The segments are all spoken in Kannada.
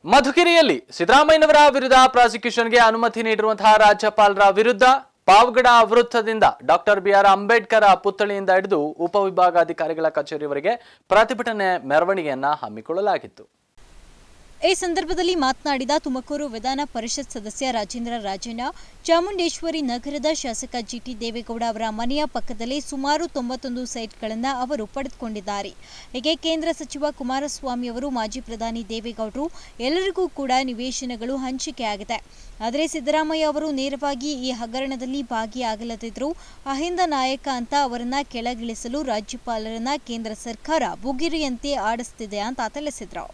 ಮಧುಗಿರಿಯಲ್ಲಿ ಸಿದ್ದರಾಮಯ್ಯನವರ ವಿರುದ್ಧ ಪ್ರಾಸಿಕ್ಯೂಷನ್ಗೆ ಅನುಮತಿ ನೀಡಿರುವಂತಹ ರಾಜ್ಯಪಾಲರ ವಿರುದ್ಧ ಪಾವಗಡ ವೃತ್ತದಿಂದ ಡಾಕ್ಟರ್ ಬಿಆರ್ ಅಂಬೇಡ್ಕರ್ ಪುತ್ಥಳಿಯಿಂದ ಹಿಡಿದು ಉಪವಿಭಾಗಾಧಿಕಾರಿಗಳ ಕಚೇರಿವರೆಗೆ ಪ್ರತಿಭಟನೆ ಮೆರವಣಿಗೆಯನ್ನ ಹಮ್ಮಿಕೊಳ್ಳಲಾಗಿತ್ತು ಈ ಸಂದರ್ಭದಲ್ಲಿ ಮಾತನಾಡಿದ ತುಮಕೂರು ವಿಧಾನ ಪರಿಷತ್ ಸದಸ್ಯ ರಾಜೇಂದ್ರ ರಾಜಣ್ಣ ಚಾಮುಂಡೇಶ್ವರಿ ನಗರದ ಶಾಸಕ ಜಿಟಿ ದೇವೇಗೌಡ ಅವರ ಮನೆಯ ಪಕ್ಕದಲ್ಲಿ ಸುಮಾರು ತೊಂಬತ್ತೊಂದು ಸೈಟ್ಗಳನ್ನು ಅವರು ಪಡೆದುಕೊಂಡಿದ್ದಾರೆ ಹೀಗೆ ಕೇಂದ್ರ ಸಚಿವ ಕುಮಾರಸ್ವಾಮಿ ಅವರು ಮಾಜಿ ಪ್ರಧಾನಿ ದೇವೇಗೌಡರು ಎಲ್ಲರಿಗೂ ಕೂಡ ನಿವೇಶನಗಳು ಹಂಚಿಕೆಯಾಗಿದೆ ಆದರೆ ಸಿದ್ದರಾಮಯ್ಯ ಅವರು ನೇರವಾಗಿ ಈ ಹಗರಣದಲ್ಲಿ ಭಾಗಿಯಾಗಲ್ಲದಿದ್ದರೂ ಅಹಿಂದ ನಾಯಕ ಅಂತ ಅವರನ್ನ ಕೆಳಗಿಳಿಸಲು ರಾಜ್ಯಪಾಲರನ್ನ ಕೇಂದ್ರ ಸರ್ಕಾರ ಬುಗಿರಿಯಂತೆ ಆಡಿಸ್ತಿದೆ ಅಂತ ತಿಳಿಸಿದ್ರು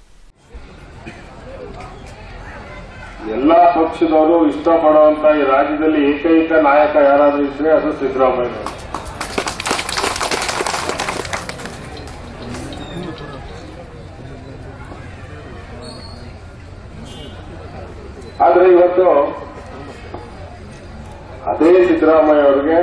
ಎಲ್ಲಾ ಪಕ್ಷದವರು ಇಷ್ಟಪಡುವಂತ ಈ ರಾಜ್ಯದಲ್ಲಿ ಏಕೈಕ ನಾಯಕ ಯಾರಾದ್ರೂ ಇದ್ರೆ ಅದು ಸಿದ್ದರಾಮಯ್ಯ ಆದ್ರೆ ಇವತ್ತು ಅದೇ ಸಿದ್ದರಾಮಯ್ಯ ಅವರಿಗೆ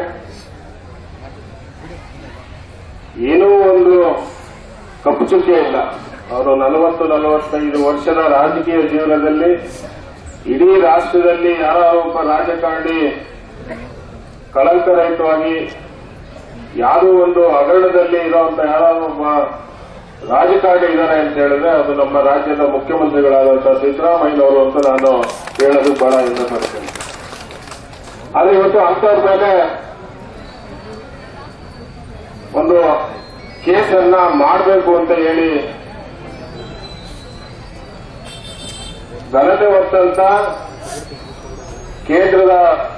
ಏನೂ ಒಂದು ಕಪ್ಪು ಚುಕ್ಕೆ ಇಲ್ಲ ಅವರು ನಲವತ್ತು ನಲವತ್ತೈದು ವರ್ಷದ ರಾಜಕೀಯ ಜೀವನದಲ್ಲಿ ಇಡೀ ರಾಷ್ಟ್ರದಲ್ಲಿ ಯಾರೋ ಒಬ್ಬ ರಾಜಕಾರಣಿ ಕಳಂಕರಹಿತವಾಗಿ ಯಾವುದೋ ಒಂದು ಹಗರಣದಲ್ಲಿ ಇರುವಂತ ಯಾರೋ ಒಬ್ಬ ರಾಜಕಾರಣಿ ಇದ್ದಾರೆ ಅಂತ ಹೇಳಿದ್ರೆ ಅದು ನಮ್ಮ ರಾಜ್ಯದ ಮುಖ್ಯಮಂತ್ರಿಗಳಾದಂತಹ ಸಿದ್ದರಾಮಯ್ಯನವರು ಅಂತ ನಾನು ಹೇಳೋದು ಬಹಳ ಹೆಮ್ಮೆ ಪಡ್ತೇನೆ ಆದ್ರೆ ಇವತ್ತು ಅಂತವ್ರ ಮೇಲೆ ಒಂದು ಕೇಸನ್ನ ಮಾಡಬೇಕು ಅಂತ ಹೇಳಿ ಘನತೆ ಹೊತ್ತಂತ ಕೇಂದ್ರದ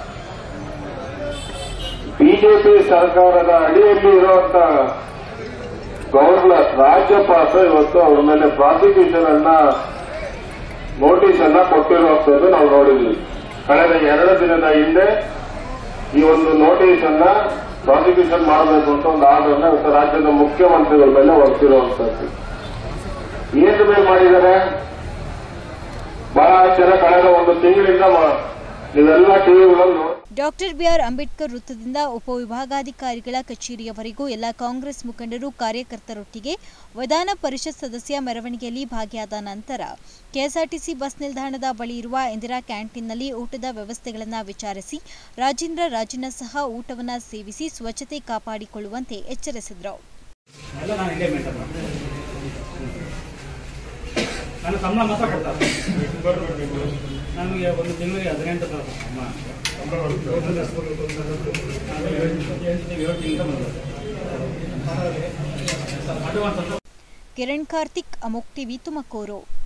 ಬಿಜೆಪಿ ಸರ್ಕಾರದ ಅಡಿಯಲ್ಲಿ ಇರುವಂತ ಗವರ್ನರ್ ರಾಜ್ಯಪಾಲ ಇವತ್ತು ಅವ್ರ ಮೇಲೆ ಪ್ರಾಸಿಕ್ಯೂಷನ್ ಅನ್ನ ನೋಟಿಸ್ ಅನ್ನ ಕೊಟ್ಟಿರುವಂತದ್ದು ನಾವು ನೋಡಿದ್ವಿ ಕಳೆದ ಎರಡು ದಿನದ ಹಿಂದೆ ಈ ಒಂದು ನೋಟಿಸ್ ಅನ್ನ ಪ್ರಾಸಿಕ್ಯೂಷನ್ ಮಾಡಬೇಕು ಅಂತ ಒಂದು ಆರ್ಡರ್ನ ಇವತ್ತು ರಾಜ್ಯದ ಮುಖ್ಯಮಂತ್ರಿಗಳ ಮೇಲೆ ಹೊರತಿರುವಂತದ್ದು ಏನು ಮೇಲೆ ಮಾಡಿದ್ದಾರೆ ಬಹಳ ಜನ ಕಳೆದ ಒಂದು ತಿಂಗಳಿಂದ ಮ- ನೀವೆಲ್ಲ ಟಿವಿಗಳನ್ನು ಡಾಕ್ಟರ್ ಬಿಆರ್ ಅಂಬೇಡ್ಕರ್ ವೃತ್ತದಿಂದ ಉಪವಿಭಾಗಾಧಿಕಾರಿಗಳ ಕಚೇರಿಯವರೆಗೂ ಎಲ್ಲ ಕಾಂಗ್ರೆಸ್ ಮುಖಂಡರು ಕಾರ್ಯಕರ್ತರೊಟ್ಟಿಗೆ ವಿಧಾನ ಪರಿಷತ್ ಸದಸ್ಯ ಮೆರವಣಿಗೆಯಲ್ಲಿ ಭಾಗಿಯಾದ ನಂತರ ಕೆಎಸ್ಆರ್ಟಿಸಿ ಬಸ್ ನಿಲ್ದಾಣದ ಬಳಿ ಇರುವ ಇಂದಿರಾ ಕ್ಯಾಂಟೀನ್ನಲ್ಲಿ ಊಟದ ವ್ಯವಸ್ಥೆಗಳನ್ನು ವಿಚಾರಿಸಿ ರಾಜೇಂದ್ರ ರಾಜಣ್ಣ ಸಹ ಊಟವನ್ನು ಸೇವಿಸಿ ಸ್ವಚ್ಛತೆ ಕಾಪಾಡಿಕೊಳ್ಳುವಂತೆ ಎಚ್ಚರಿಸಿದರು ಎಲ್ಲ ನಾನು ಇಲ್ಲೇ ಮೇಂಟೈನ್ ಮಾಡ್ತೀನಿ ನನ್ನ ಸಂಬಳ ಮಾತ್ರ ಕೊಡ್ತಾರೆ ನಮಗೆ ಒಂದು ತಿಂಗಳಿಗೆ ಹದಿನೆಂಟು ಸಾವಿರ ಸಂಬಳ ಅದು ಏಳು- ಏಳು ತಿಂಗಳಿಂದ ಬಂದಿದೆ. ಅಡ್ವಾನ್ಸ್ ಅಂತ ಕಿರಣ್ ಕಾರ್ತಿಕ್ ಅಮೋಕ್ ಟಿವಿ ತುಮಕೂರು